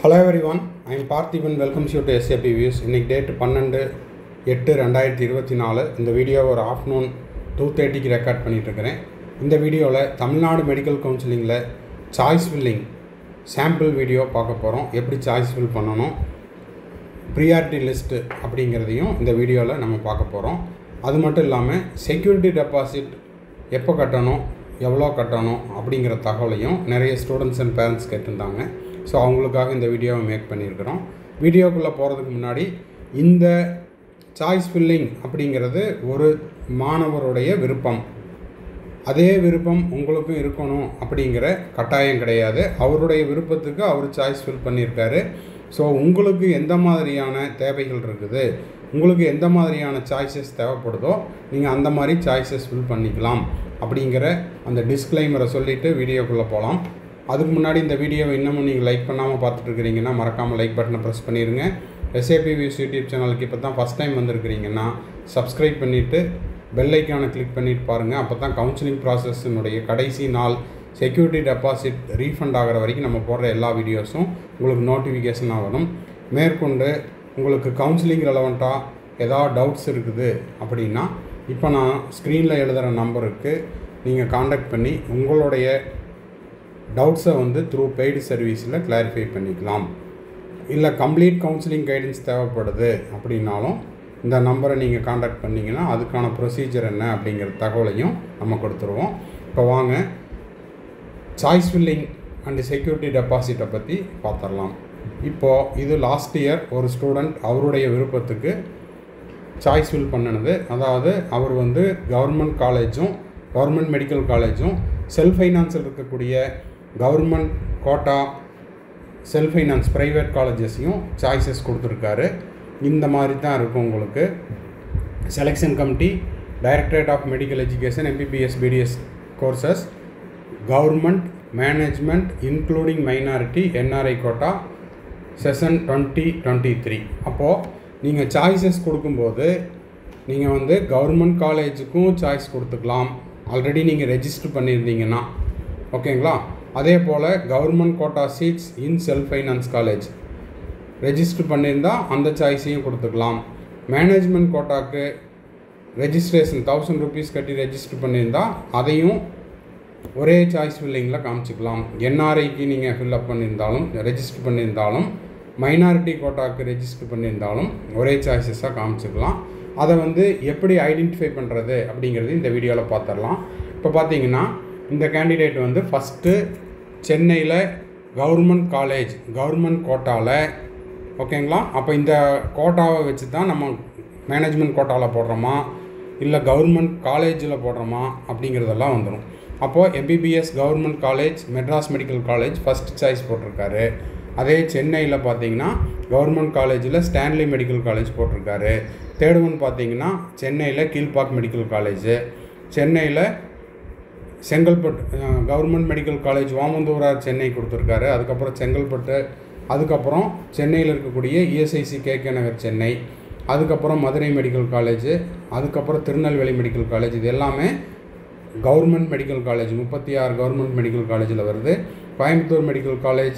hello everyone I'm Parthiban welcomes you to SAP views இன்றைக்கி date பன்னெண்டு எட்டு ரெண்டாயிரத்தி இருபத்தி நாலு இந்த வீடியோ ஒரு ஆஃப்டர்நூன் டூ தேர்ட்டிக்கு ரெக்கார்ட் பண்ணிகிட்ருக்கிறேன் இந்த வீடியோவில் தமிழ்நாடு மெடிக்கல் கவுன்சிலிங்கில் சாய்ஸ் ஃபில்லிங் சாம்பிள் வீடியோ பார்க்க போகிறோம் எப்படி சாய்ஸ் ஃபில் பண்ணணும் ப்ரியாரிட்டி லிஸ்ட்டு அப்படிங்கிறதையும் இந்த வீடியோவில் நம்ம பார்க்க போகிறோம் அது மட்டும் இல்லாமல் செக்யூரிட்டி டெபாசிட் எப்போ கட்டணும் எவ்வளோ கட்டணும் அப்படிங்கிற தகவலையும் நிறைய ஸ்டூடெண்ட்ஸ் அண்ட் பேரண்ட்ஸ் கேட்டிருந்தாங்க ஸோ அவங்களுக்காக இந்த வீடியோவை மேக் பண்ணியிருக்கிறோம் வீடியோக்குள்ளே போகிறதுக்கு முன்னாடி இந்த சாய்ஸ் ஃபில்லிங் அப்படிங்கிறது ஒரு மாணவருடைய விருப்பம் அதே விருப்பம் உங்களுக்கும் இருக்கணும் அப்படிங்கிற கட்டாயம் கிடையாது அவருடைய விருப்பத்துக்கு அவர் சாய்ஸ் ஃபில் பண்ணியிருக்காரு ஸோ உங்களுக்கு எந்த மாதிரியான தேவைகள் இருக்குது உங்களுக்கு எந்த மாதிரியான சாய்ஸஸ் தேவைப்படுதோ நீங்கள் அந்த மாதிரி சாய்ஸஸ் ஃபில் பண்ணிக்கலாம் அப்படிங்கிற அந்த டிஸ்க்ளைமரை சொல்லிவிட்டு வீடியோக்குள்ளே போகலாம் அதுக்கு முன்னாடி இந்த வீடியோவை இன்னமும் நீங்கள் லைக் பண்ணாமல் பார்த்துட்டு இருக்கிறீங்கன்னா மறக்காமல் லைக் பட்டனை ப்ரெஸ் பண்ணிடுங்க எஸ்ஏபி வியூஸ் யூடியூப் சேனலுக்கு இப்போ தான் ஃபஸ்ட் டைம் வந்திருக்கிறீங்கன்னா சப்ஸ்கிரைப் பண்ணிவிட்டு பெல் ஐக்கானை கிளிக் பண்ணிட்டு பாருங்கள் அப்போ தான் கவுன்சிலிங் ப்ராசஸினுடைய கடைசி நாள் செக்யூரிட்டி டெபாசிட் ரீஃபண்ட் ஆகிற வரைக்கும் நம்ம போடுற எல்லா வீடியோஸும் உங்களுக்கு நோட்டிஃபிகேஷனாக வரும் மேற்கொண்டு உங்களுக்கு கவுன்சிலிங் ரெலவெண்ட்டாக ஏதாவது டவுட்ஸ் இருக்குது அப்படின்னா இப்போ நான் ஸ்க்ரீனில் எழுதுகிற நம்பருக்கு நீங்கள் காண்டாக்ட் பண்ணி உங்களுடைய டவுட்ஸை வந்து த்ரூ பெய்டு சர்வீஸில் கிளாரிஃபை பண்ணிக்கலாம் இல்லை கம்ப்ளீட் கவுன்சிலிங் கைடன்ஸ் தேவைப்படுது அப்படின்னாலும் இந்த நம்பரை நீங்கள் காண்டாக்ட் பண்ணிங்கன்னா அதுக்கான ப்ரொசீஜர் என்ன அப்படிங்கிற தகவலையும் நம்ம கொடுத்துருவோம் இப்போ வாங்க சாய்ஸ் ஃபில்லிங் அண்டு செக்யூரிட்டி டெபாசிட்டை பற்றி பார்த்துடலாம் இப்போது இது லாஸ்ட் இயர் ஒரு ஸ்டூடெண்ட் அவருடைய விருப்பத்துக்கு சாய்ஸ் ஃபில் பண்ணினது அதாவது அவர் வந்து கவர்மெண்ட் காலேஜும் கவர்மெண்ட் மெடிக்கல் காலேஜும் செல்ஃப் ஃபைனான்ஸில் இருக்கக்கூடிய government quota self finance private காலேஜஸையும் சாய்ஸஸ் கொடுத்துருக்காரு இந்த மாதிரி தான் இருக்கும் உங்களுக்கு selection committee directorate of medical education MBBS BDS courses government management including minority NRI quota session twenty twenty three அப்போது நீங்கள் சாய்ஸஸ் கொடுக்கும்போது நீங்கள் வந்து கவர்மெண்ட் காலேஜுக்கும் சாய்ஸ் கொடுத்துக்கலாம் ஆல்ரெடி நீங்கள் ரெஜிஸ்டர் பண்ணியிருந்தீங்கன்னா ஓகேங்களா அதே போல் government quota seats in self finance college register பண்ணியிருந்தால் அந்த சாய்ஸையும் கொடுத்துக்கலாம் மேனேஜ்மெண்ட் கோட்டாக்கு ரெஜிஸ்ட்ரேஷன் தௌசண்ட் ருபீஸ் கட்டி ரெஜிஸ்டர் பண்ணியிருந்தால் அதையும் ஒரே சாய்ஸ் ஃபில்லிங்கில் காமிச்சிக்கலாம் என்ஆர்ஐக்கு நீங்கள் ஃபில்அப் பண்ணியிருந்தாலும் ரெஜிஸ்டர் பண்ணியிருந்தாலும் மைனாரிட்டி கோட்டாக்கு ரெஜிஸ்டர் பண்ணியிருந்தாலும் ஒரே சாய்ஸஸாக காமிச்சிக்கலாம் அதை வந்து எப்படி ஐடென்டிஃபை பண்ணுறது அப்படிங்கிறது இந்த வீடியோவில் பார்த்துடலாம் இப்போ பார்த்தீங்கன்னா இந்த கேண்டிடேட் வந்து ஃபஸ்ட்டு சென்னையில் கவர்மெண்ட் காலேஜ் கவர்மெண்ட் கோட்டாவில் ஓகேங்களா அப்போ இந்த கோட்டாவை வச்சு தான் நம்ம மேனேஜ்மெண்ட் கோட்டாவில் போடுறோமா இல்லை கவர்மெண்ட் காலேஜில் போடுறோமா அப்படிங்கிறதெல்லாம் வந்துடும் அப்போது MBBS government college Madras medical college first choice போட்டிருக்காரு அதே சென்னையில் பார்த்தீங்கன்னா கவர்மெண்ட் காலேஜில் ஸ்டான்லி மெடிக்கல் காலேஜ் போட்டிருக்காரு தேர்ட் ஒன் பார்த்தீங்கன்னா சென்னையில் கீழ்பாக் மெடிக்கல் காலேஜு சென்னையில் Chengalpattu government medical college Omandurar Chennai கொடுத்துருக்காரு அதுக்கப்புறம் செங்கல்பட்டு அதுக்கப்புறம் சென்னையில் இருக்கக்கூடிய இஎஸ்ஐசி கேகே நகர் சென்னை அதுக்கப்புறம் மதுரை மெடிக்கல் காலேஜு அதுக்கப்புறம் திருநெல்வேலி மெடிக்கல் காலேஜ் இது எல்லாமே கவர்மெண்ட் மெடிக்கல் காலேஜ் முப்பத்தி ஆறு கவர்மெண்ட் மெடிக்கல் காலேஜில் வருது Coimbatore medical college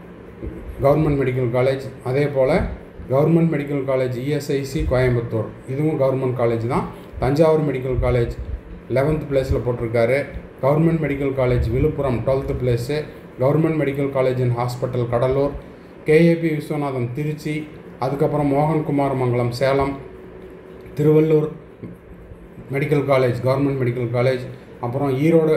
government medical college அதே போல் government medical college ESIC Coimbatore இதுவும் கவர்மெண்ட் காலேஜ் தான் தஞ்சாவூர் மெடிக்கல் காலேஜ் லெவன்த் பிளேஸில் போட்டிருக்காரு government medical college Villupuram twelfth place government medical college and hospital Cuddalore KAP Viswanathan Trichy அதுக்கப்புறம் Mohan Kumar Mangalam Salem Tiruvallur medical college government medical college அப்புறம் ஈரோடு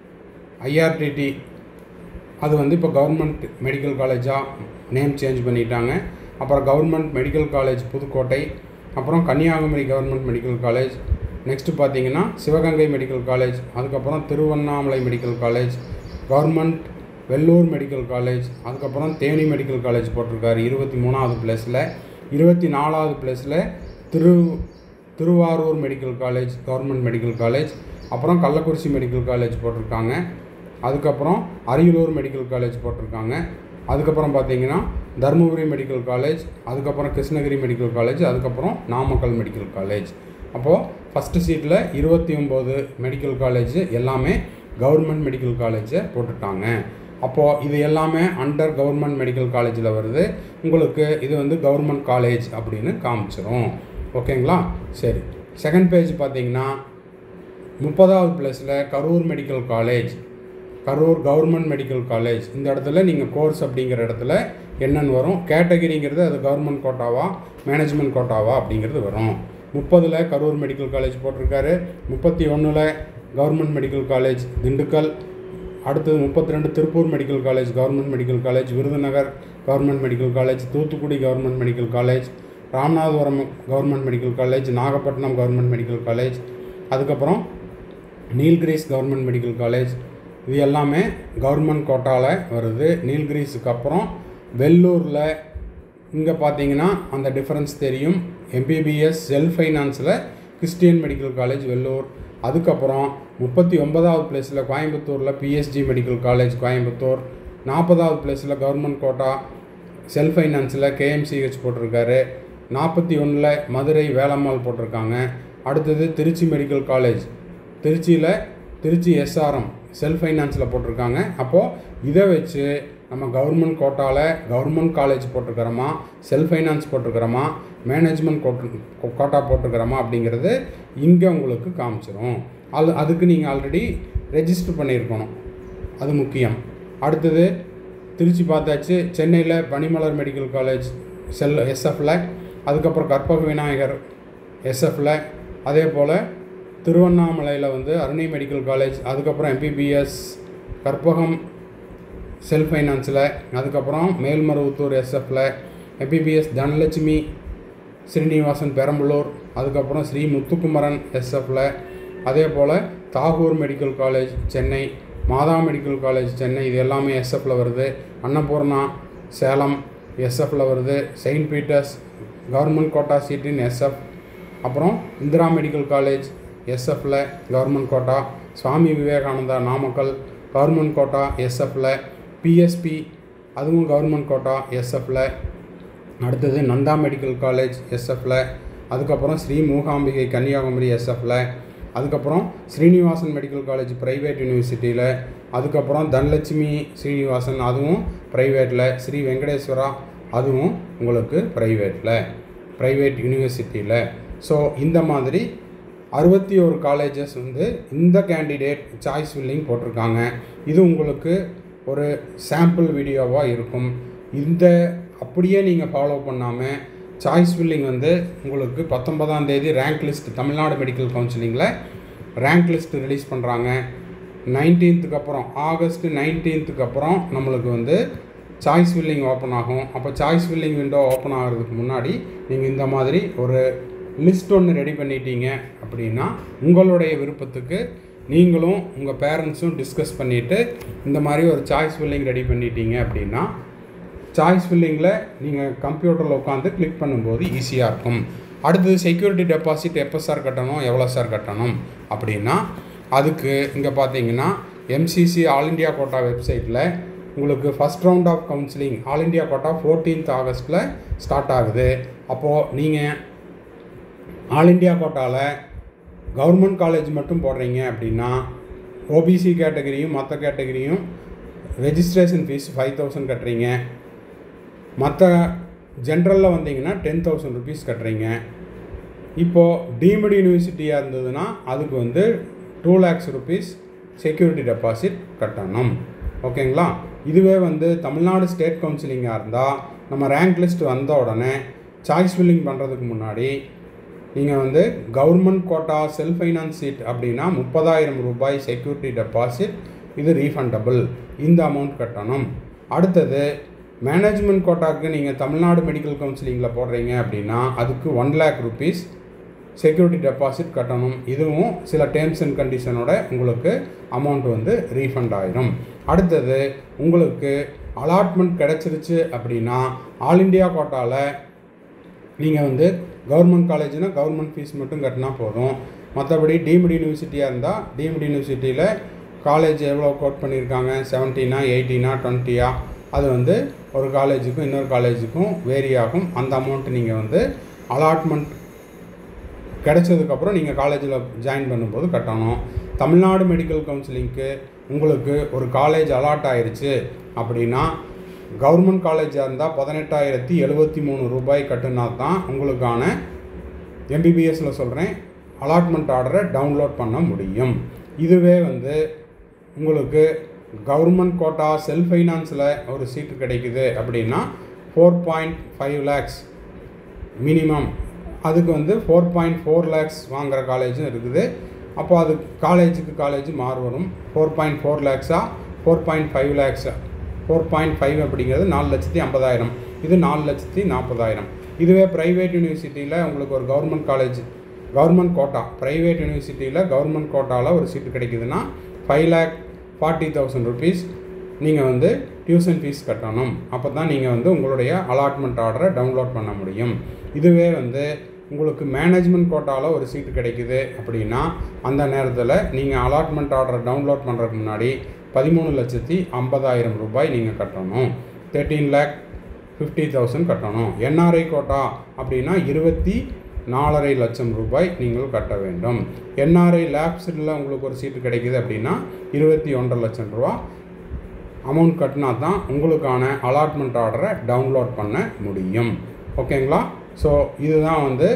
ஐஆர்டிடி அது வந்து இப்போ கவர்மெண்ட் மெடிக்கல் காலேஜாக நேம் சேஞ்ச் பண்ணிட்டாங்க அப்புறம் கவர்மெண்ட் மெடிக்கல் காலேஜ் புதுக்கோட்டை அப்புறம் Kanyakumari government medical college next பார்த்தீங்கன்னா சிவகங்கை மெடிக்கல் காலேஜ் அதுக்கப்புறம் Tiruvannamalai medical college government Vellore medical college அதுக்கப்புறம் தேனி மெடிக்கல் காலேஜ் போட்டிருக்காரு இருபத்தி மூணாவது பிளேஸில் இருபத்தி நாலாவது பிளேஸில் திரு Tiruvarur medical college government medical college அப்புறம் கள்ளக்குறிச்சி மெடிக்கல் காலேஜ் போட்டிருக்காங்க அதுக்கப்புறம் அரியலூர் மெடிக்கல் காலேஜ் போட்டிருக்காங்க அதுக்கப்புறம் பார்த்தீங்கன்னா தருமபுரி மெடிக்கல் காலேஜ் அதுக்கப்புறம் கிருஷ்ணகிரி மெடிக்கல் காலேஜ் அதுக்கப்புறம் நாமக்கல் மெடிக்கல் காலேஜ் அப்போது ஃபஸ்ட்டு சீட்டில் இருபத்தி ஒம்பது மெடிக்கல் காலேஜ் எல்லாமே கவர்மெண்ட் மெடிக்கல் காலேஜை போட்டுட்டாங்க அப்போது இது எல்லாமே அண்டர் கவர்மெண்ட் மெடிக்கல் காலேஜில் வருது உங்களுக்கு இது வந்து கவர்மெண்ட் காலேஜ் அப்படின்னு காமிச்சிரும் ஓகேங்களா சரி செகண்ட் பேஜ் பார்த்தீங்கன்னா முப்பதாவது ப்ளஸில் Karur medical college Karur government medical college இந்த இடத்துல நீங்கள் கோர்ஸ் அப்படிங்கிற இடத்துல என்னென்னு வரும் கேட்டகிரிங்கிறது அது கவர்மெண்ட் கோட்டாவா மேனேஜ்மெண்ட் கோட்டாவா அப்படிங்கிறது வரும் முப்பதில் கரூர் மெடிக்கல் காலேஜ் போட்டிருக்காரு முப்பத்தி ஒன்றில் கவர்மெண்ட் மெடிக்கல் காலேஜ் திண்டுக்கல் அடுத்தது முப்பத்தி ரெண்டு Tiruppur medical college government medical college Virudhunagar government medical college Thoothukudi government medical college Ramanathapuram government medical college Nagapattinam government medical college அதுக்கப்புறம் நீல்கிரிஸ் கவர்மெண்ட் மெடிக்கல் காலேஜ் இது எல்லாமே கவர்மெண்ட் கோட்டாவில் வருது நீல்கிரிஸுக்கு அப்புறம் வெள்ளூரில் இங்கே பார்த்தீங்கன்னா அந்த டிஃப்ரென்ஸ் தெரியும் எம்பிபிஎஸ் செல்ஃப் ஃபைனான்ஸில் கிறிஸ்டியன் மெடிக்கல் காலேஜ் வெள்ளூர் அதுக்கப்புறம் முப்பத்தி ஒன்பதாவது பிளேஸில் கோயம்புத்தூரில் பிஎஸ்ஜி மெடிக்கல் காலேஜ் கோயம்புத்தூர் நாற்பதாவது பிளேஸில் கவர்மெண்ட் கோட்டா செல்ஃப் ஃபைனான்ஸில் கேஎம்சிஹெச் போட்டிருக்காரு நாற்பத்தி ஒன்றில் மதுரை வேலம்மாள் போட்டிருக்காங்க அடுத்தது திருச்சி மெடிக்கல் காலேஜ் திருச்சியில் திருச்சி எஸ்ஆர்எம் செல்ஃப் ஃபைனான்ஸில் போட்டிருக்காங்க அப்போது இதை வச்சு நம்ம கவர்மெண்ட் கோட்டாவில் கவர்மெண்ட் காலேஜ் போட்டிருக்கிறோமா செல்ஃப் ஃபைனான்ஸ் போட்டிருக்கிறோமா மேனேஜ்மெண்ட் கோட்டு கோட்டா போட்டிருக்கிறோமா அப்படிங்கிறது இங்கே உங்களுக்கு காமிச்சிரும் அது அதுக்கு நீங்கள் ஆல்ரெடி ரெஜிஸ்டர் பண்ணியிருக்கணும் அது முக்கியம் அடுத்தது திருச்சி பார்த்தாச்சு சென்னையில் பனிமலர் மெடிக்கல் காலேஜ் செல் எஸ்எஃப்ல அதுக்கப்புறம் கற்பக விநாயகர் எஸ்எஃப்ல அதே போல் திருவண்ணாமலையில் வந்து அருணை மெடிக்கல் காலேஜ் அதுக்கப்புறம் எம்பிபிஎஸ் கற்பகம் செல்ஃப் ஃபைனான்ஸில் அதுக்கப்புறம் மேல்மருவத்தூர் எஸ்எஃப்ல எம்பிபிஎஸ் தனலட்சுமி ஸ்ரீனிவாசன் பெரம்பலூர் அதுக்கப்புறம் ஸ்ரீ முத்துக்குமரன் எஸ்எஃப்ல அதே போல் Tagore medical college Chennai Madha medical college Chennai இது எல்லாமே எஸ்எஃப்ல வருது அன்னபூர்ணா சேலம் எஸ்எஃப்ல வருது saint Peter's government quota seat in SF அப்புறம் இந்திரா மெடிக்கல் காலேஜ் எஸ்எஃப்ல government quota Swami Vivekananda Namakkal government quota எஸ்எஃப்ல பிஎஸ்பி அதுவும் கவர்மெண்ட் கோட்டா எஸ்எஃப்ல அடுத்தது நந்தா மெடிக்கல் காலேஜ் எஸ்எஃப்ல அதுக்கப்புறம் ஸ்ரீ மூகாம்பிகை கன்னியாகுமரி எஸ்எஃப்ல அதுக்கப்புறம் ஸ்ரீனிவாசன் மெடிக்கல் காலேஜ் ப்ரைவேட் யூனிவர்சிட்டியில் அதுக்கப்புறம் தனலட்சுமி ஸ்ரீனிவாசன் அதுவும் ப்ரைவேட்டில் ஸ்ரீ வெங்கடேஸ்வரா அதுவும் உங்களுக்கு ப்ரைவேட்டில் ப்ரைவேட் யூனிவர்சிட்டியில் ஸோ இந்த மாதிரி அறுபத்தி ஒரு காலேஜஸ் வந்து இந்த கேண்டிடேட் சாய்ஸ் ஃபில்லிங் போட்டிருக்காங்க இது உங்களுக்கு ஒரு சாம்பிள் வீடியோவாக இருக்கும் இந்த அப்படியே நீங்கள் ஃபாலோ பண்ணாமல் சாய்ஸ் ஃபில்லிங் வந்து உங்களுக்கு பத்தொன்பதாம் தேதி ரேங்க் லிஸ்ட் தமிழ்நாடு மெடிக்கல் கவுன்சிலிங்கில் ரேங்க் லிஸ்ட் ரிலீஸ் பண்ணுறாங்க நைன்டீன்த்துக்கு அப்புறம் ஆகஸ்ட் நைன்டீன்த்துக்கு அப்புறம் நம்மளுக்கு வந்து சாய்ஸ் ஃபில்லிங் ஓப்பன் ஆகும் அப்போ சாய்ஸ் ஃபில்லிங் விண்டோ ஓப்பன் ஆகிறதுக்கு முன்னாடி நீங்கள் இந்த மாதிரி ஒரு லிஸ்ட் ஒன்று ரெடி பண்ணிட்டீங்க அப்படின்னா உங்களுடைய விருப்பத்துக்கு நீங்களும் உங்கள் பேரண்ட்ஸும் டிஸ்கஸ் பண்ணிவிட்டு இந்த மாதிரி ஒரு சாய்ஸ் ஃபில்லிங் ரெடி பண்ணிட்டீங்க அப்படின்னா சாய்ஸ் ஃபில்லிங்கில் நீங்கள் கம்ப்யூட்டரில் உட்காந்து கிளிக் பண்ணும்போது ஈஸியாக இருக்கும் அடுத்தது செக்யூரிட்டி டெபாசிட் எப்போ சார் கட்டணும் எவ்வளோ சார் கட்டணும் அப்படின்னா அதுக்கு இங்கே பார்த்தீங்கன்னா எம்சிசி ஆல் இண்டியா கோட்டா வெப்சைட்டில் உங்களுக்கு first round of counselling all India quota fourteenth ஆகஸ்ட்டில் ஸ்டார்ட் ஆகுது அப்போது நீங்கள் ஆல் இண்டியா கோட்டாவில் கவர்மெண்ட் காலேஜ் மட்டும் போடுறீங்க அப்படின்னா ஓபிசி கேட்டகரியும் மற்ற கேட்டகரியும் ரெஜிஸ்ட்ரேஷன் ஃபீஸ் ஃபைவ் தௌசண்ட் கட்டுறீங்க மற்ற ஜென்ரலில் வந்தீங்கன்னா டென் தௌசண்ட் ருபீஸ் கட்டுறீங்க இப்போது டீம்டு யூனிவர்சிட்டியாக இருந்ததுன்னா அதுக்கு வந்து two lakhs rupees security deposit கட்டணும் ஓகேங்களா இதுவே வந்து தமிழ்நாடு ஸ்டேட் கவுன்சிலிங்காக இருந்தால் நம்ம ரேங்க் லிஸ்ட் வந்த உடனே சாய்ஸ் ஃபில்லிங் பண்ணுறதுக்கு முன்னாடி நீங்கள் வந்து government quota self finance seat அப்படின்னா முப்பதாயிரம் ரூபாய் செக்யூரிட்டி டெபாசிட் இது ரீஃபண்டபிள் இந்த அமௌண்ட் கட்டணும் அடுத்தது மேனேஜ்மெண்ட் கோட்டாக்கு நீங்கள் தமிழ்நாடு மெடிக்கல் கவுன்சிலிங்கில் போடுறீங்க அப்படின்னா அதுக்கு one lakh rupees security deposit கட்டணும் இதுவும் சில டேர்ம்ஸ் அண்ட் கண்டிஷனோட உங்களுக்கு அமௌண்ட் வந்து ரீஃபண்ட் ஆயிரும் அடுத்தது உங்களுக்கு அலாட்மெண்ட் கிடச்சிருச்சு அப்படின்னா ஆல் இண்டியா கோட்டாவில் நீங்கள் வந்து கவர்மெண்ட் காலேஜ்னால் கவர்மெண்ட் ஃபீஸ் மட்டும் கட்டினா போதும் மற்றபடி டீம்டு யூனிவர்சிட்டியாக இருந்தால் டீம்டு யூனிவர்சிட்டியில் காலேஜ் எவ்வளோ கோட் பண்ணியிருக்காங்க செவன்டீனா எயிட்டீனா டுவெண்ட்டியா அது வந்து ஒரு காலேஜுக்கும் இன்னொரு காலேஜுக்கும் வேரி ஆகும் அந்த அமௌண்ட் நீங்கள் வந்து அலாட்மெண்ட் கிடைச்சதுக்கப்புறம் நீங்கள் காலேஜில் ஜாயின் பண்ணும்போது கட்டணும் தமிழ்நாடு மெடிக்கல் கவுன்சிலிங்க்கு உங்களுக்கு ஒரு காலேஜ் அலாட் ஆயிருச்சு அப்படின்னா கவர்மெண்ட் காலேஜாக இருந்தால் பதினெட்டாயிரத்தி எழுபத்தி மூணு ரூபாய் கட்டுனா தான் உங்களுக்கான எம்பிபிஎஸ்சில் சொல்கிறேன் அலாட்மெண்ட் ஆர்டரை டவுன்லோட் பண்ண முடியும் இதுவே வந்து உங்களுக்கு கவர்மெண்ட் கோட்டா செல்ஃப் ஃபைனான்ஸில் ஒரு சீட்டு கிடைக்குது அப்படின்னா four point five lakhs minimum அதுக்கு வந்து ஃபோர் பாயிண்ட் ஃபோர் லேக்ஸ் வாங்குகிற காலேஜும் இருக்குது அப்போ அது காலேஜுக்கு காலேஜ் மாறு வரும் ஃபோர் பாயிண்ட் ஃபோர் லேக்ஸா ஃபோர் பாயிண்ட் ஃபைவ் லேக்ஸா ஃபோர் பாயிண்ட் ஃபைவ் அப்படிங்கிறது நாலு லட்சத்தி ஐம்பதாயிரம் இது நாலு லட்சத்தி நாற்பதாயிரம் இதுவே ப்ரைவேட் யூனிவர்சிட்டியில் உங்களுக்கு ஒரு government college government quota private யூனிவர்சிட்டியில் கவர்மெண்ட் கோட்டாவில் ஒரு சீட்டு கிடைக்குதுன்னா five lakh forty thousand rupees நீங்கள் வந்து டியூஷன் ஃபீஸ் கட்டணும் அப்போ தான் நீங்கள் வந்து உங்களுடைய அலாட்மெண்ட் ஆர்டரை டவுன்லோட் பண்ண முடியும் இதுவே வந்து உங்களுக்கு மேனேஜ்மெண்ட் கோட்டாவில் ஒரு சீட்டு கிடைக்குது அப்படின்னா அந்த நேரத்தில் நீங்கள் அலாட்மெண்ட் ஆர்டரை டவுன்லோட் பண்ணுறதுக்கு முன்னாடி பதிமூணு லட்சத்தி ஐம்பதாயிரம் ரூபாய் நீங்கள் கட்டணும் தேர்ட்டீன் லேக் ஃபிஃப்டி தௌசண்ட் கட்டணும் என்ஆர்ஐ கோட்டா அப்படின்னா இருபத்தி நாலரை லட்சம் ரூபாய் நீங்கள் கட்ட வேண்டும் என்ஆர்ஐ லேப்ஸில் உங்களுக்கு ஒரு சீட்டு கிடைக்குது அப்படின்னா இருபத்தி ஒன்றரை லட்சம் ரூபா அமௌண்ட் கட்டினா தான் உங்களுக்கான அலாட்மெண்ட் ஆர்டரை டவுன்லோட் பண்ண முடியும் ஓகேங்களா ஸோ இதுதான் வந்து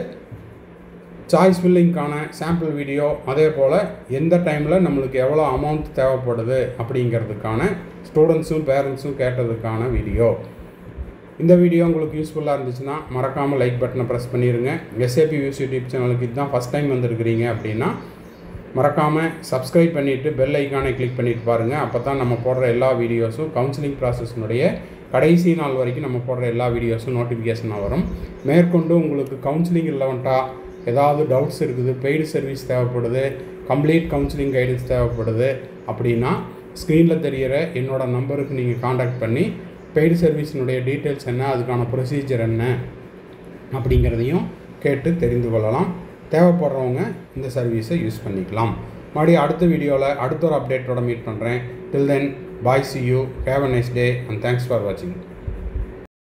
சாய்ஸ் ஃபில்லிங்க்கான சாம்பிள் வீடியோ அதே போல் எந்த டைமில் நம்மளுக்கு எவ்வளோ அமௌண்ட் தேவைப்படுது அப்படிங்கிறதுக்கான ஸ்டூடெண்ட்ஸும் பேரண்ட்ஸும் கேட்டதுக்கான வீடியோ இந்த வீடியோ உங்களுக்கு யூஸ்ஃபுல்லாக இருந்துச்சுன்னா மறக்காமல் லைக் பட்டனை ப்ரெஸ் பண்ணிடுங்க எஸ்ஏபி வியூஸ் யூடியூப் சேனலுக்கு இதுதான் ஃபஸ்ட் டைம் வந்திருக்கிறீங்க அப்படின்னா மறக்காமல் சப்ஸ்கிரைப் பண்ணிவிட்டு பெல் ஐக்கானை கிளிக் பண்ணிட்டு பாருங்கள் அப்போ தான் நம்ம போடுற எல்லா வீடியோஸும் கவுன்சிலிங் ப்ராசஸ்னுடைய கடைசி நாள் வரைக்கும் நம்ம போடுற எல்லா வீடியோஸும் நோட்டிஃபிகேஷனாக வரும் மேற்கொண்டு உங்களுக்கு கவுன்சிலிங் ரிலவெண்ட்டாக ஏதாவது டவுட்ஸ் இருக்குது பெய்டு சர்வீஸ் தேவைப்படுது கம்ப்ளீட் கவுன்சிலிங் கைடன்ஸ் தேவைப்படுது அப்படின்னா ஸ்க்ரீனில் தெரிகிற என்னோடய நம்பருக்கு நீங்கள் காண்டாக்ட் பண்ணி பெய்டு சர்வீஸினுடைய டீட்டெயில்ஸ் என்ன அதுக்கான ப்ரொசீஜர் என்ன அப்படிங்கிறதையும் கேட்டு தெரிந்து கொள்ளலாம் தேவைப்படுறவங்க இந்த சர்வீஸை யூஸ் பண்ணிக்கலாம் மறுபடியும் அடுத்த வீடியோவில் அடுத்த ஒரு அப்டேட்டோட மீட் பண்ணுறேன் till then bye see you have a nice day and thanks for வாட்சிங்